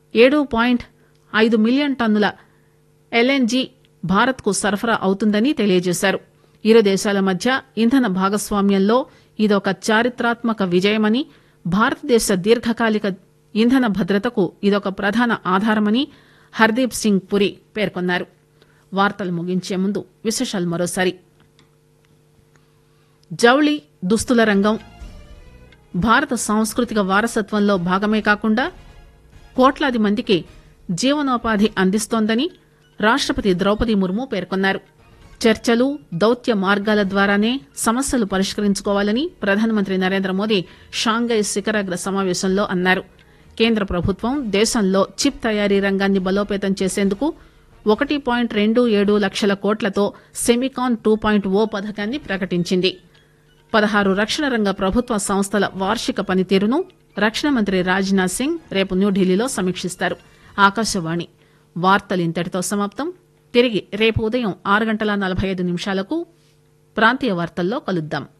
ఏడు పాయింట్ ఐదు మిలియన్ టన్నుల ఎల్ఎన్జీ భారత్కు సరఫరా అవుతుందని తెలియజేశారు ఇరు దేశాల మధ్య ఇంధన భాగస్వామ్యంలో ఇదొక చారిత్రాత్మక విజయమని భారతదేశ దీర్ఘకాలిక ఇంధన భద్రతకు ఇదొక ప్రధాన ఆధారమని హర్దీప్ సింగ్ పురి పేర్కొన్నారు వార్తలు ముగించే ముందు విశేషాలు మరోసారి జౌళి దుస్తుల రంగం భారత సాంస్కృతిక వారసత్వంలో భాగమే కాకుండా కోట్లాది మందికి జీవనోపాధి అందిస్తోందని రాష్టపతి ద్రౌపది ముర్ము పేర్కొన్నారు చర్చలు దౌత్య మార్గాల ద్వారానే సమస్యలు పరిష్కరించుకోవాలని ప్రధానమంత్రి నరేంద్ర మోదీ షాంఘై శిఖరాగ్ర సమావేశంలో అన్నారు కేంద్ర ప్రభుత్వం దేశంలో చిప్ తయారీ రంగాన్ని బలోపేతం చేసేందుకు ఒకటి పాయింట్ రెండు ఏడు లక్షల కోట్లతో సెమికాన్ టూ పాయింట్ ఓ పథకాన్ని ప్రకటించింది పదహారు రక్షణ రంగ ప్రభుత్వ సంస్థల వార్షిక పనితీరును రక్షణ మంత్రి రాజ్నాథ్ సింగ్ రేపు న్యూఢిల్లీలో సమీక్షిస్తారు ఆకాశవాణి వార్తలు ఇంతటితో సమాప్తం తిరిగి రేపు ఉదయం ఆరు గంటల నలభై ఐదు నిమిషాలకు ప్రాంతీయ వార్తల్లో కలుద్దాం